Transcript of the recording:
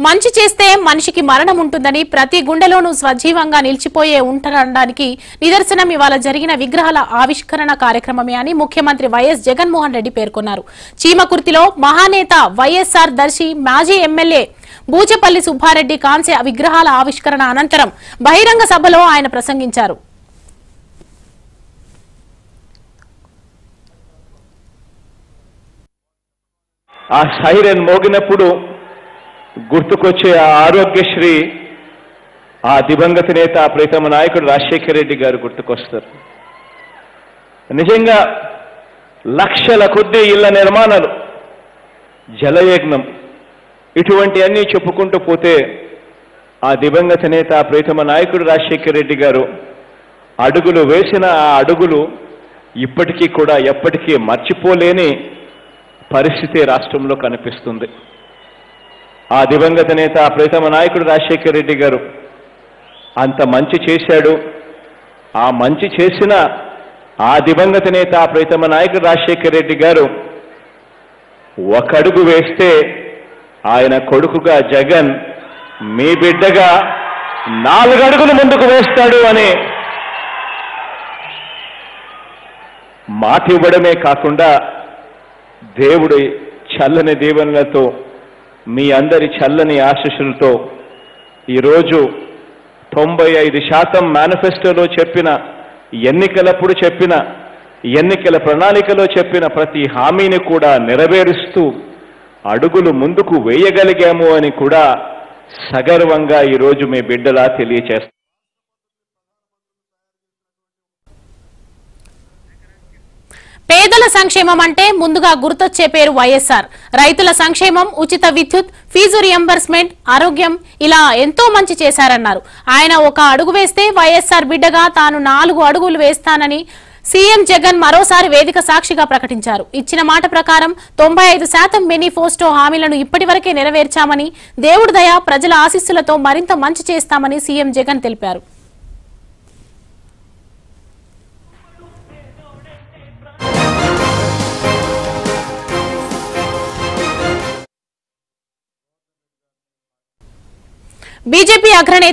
మంచి చేస్తే మనిషికి మరణం ఉంటుందని ప్రతి గుండెలోనూ స్వజీవంగా నిలిచిపోయే ఉంటారనడానికి నిదర్శనం ఇవాళ జరిగిన విగ్రహాల ఆవిష్కరణ కార్యక్రమమే అని ముఖ్యమంత్రి వైఎస్ జగన్మోహన్ రెడ్డి పేర్కొన్నారు చీమకుర్తిలో మహానేత వైఎస్ఆర్ దర్శి మాజీ ఎమ్మెల్యే బూచపల్లి సుబ్బారెడ్డి కాంస్య విగ్రహాల ఆవిష్కరణ అనంతరం బహిరంగ సభలో ఆయన ప్రసంగించారు ఆ సైరన్ మోగినప్పుడు గుర్తుకొచ్చే ఆ ఆరోగ్యశ్రీ ఆ దివంగత నేత ఆ ప్రీతమ నాయకుడు రాజశేఖర రెడ్డి గారు గుర్తుకొస్తారు నిజంగా లక్షల కొద్ది ఇళ్ల నిర్మాణాలు జలయజ్ఞం ఇటువంటి అన్నీ చెప్పుకుంటూ పోతే ఆ దివంగత నేత ఆ ప్రీతమ నాయకుడు రాజశేఖర రెడ్డి గారు అడుగులు వేసిన ఆ అడుగులు ఇప్పటికీ కూడా ఎప్పటికీ మర్చిపోలేని పరిస్థితి రాష్ట్రంలో కనిపిస్తుంది ఆ దివంగత నేత ఆ ప్రీతమ నాయకుడు రాజశేఖర రెడ్డి గారు అంత మంచి చేశాడు ఆ మంచి చేసిన ఆ దివంగత నేత ఆ ప్రీతమ నాయకుడు రాజశేఖర రెడ్డి గారు ఒక అడుగు వేస్తే ఆయన కొడుకుగా జగన్ మీ బిడ్డగా నాలుగు అడుగులు ముందుకు వేస్తాడు అని మాట ఇవ్వడమే కాకుండా దేవుడి చల్లని దీవెనలతో మీ అందరి చల్లని ఆశీస్సులతో ఈరోజు తొంభై ఐదు శాతం మేనిఫెస్టోలో చెప్పిన ఎన్నికలప్పుడు చెప్పిన ఎన్నికల ప్రణాళికలో చెప్పిన ప్రతి హామీని కూడా నెరవేరుస్తూ అడుగులు ముందుకు వేయగలిగాము అని కూడా సగర్వంగా ఈరోజు మీ బిడ్డలా తెలియచేస్తారు పేదల సంక్షేమం అంటే ముందుగా గుర్తొచ్చే పేరు వైఎస్ఆర్ రైతుల సంక్షేమం ఉచిత విద్యుత్ ఫీజు రియంబర్స్మెంట్ ఆరోగ్యం ఇలా ఎంతో మంచి చేశారన్నారు ఆయన ఒక అడుగు వేస్తే వైఎస్ఆర్ బిడ్డగా తాను నాలుగు అడుగులు వేస్తానని సీఎం జగన్ మరోసారి వేదిక సాక్షిగా ప్రకటించారు ఇచ్చిన మాట ప్రకారం తొంభై ఐదు శాతం మేనిఫెస్టో హామీలను ఇప్పటివరకే నెరవేర్చామని దేవుడి దయ ప్రజల ఆశీస్సులతో మరింత మంచి చేస్తామని సీఎం జగన్ తెలిపారు బీజేపీ అగ్రనేత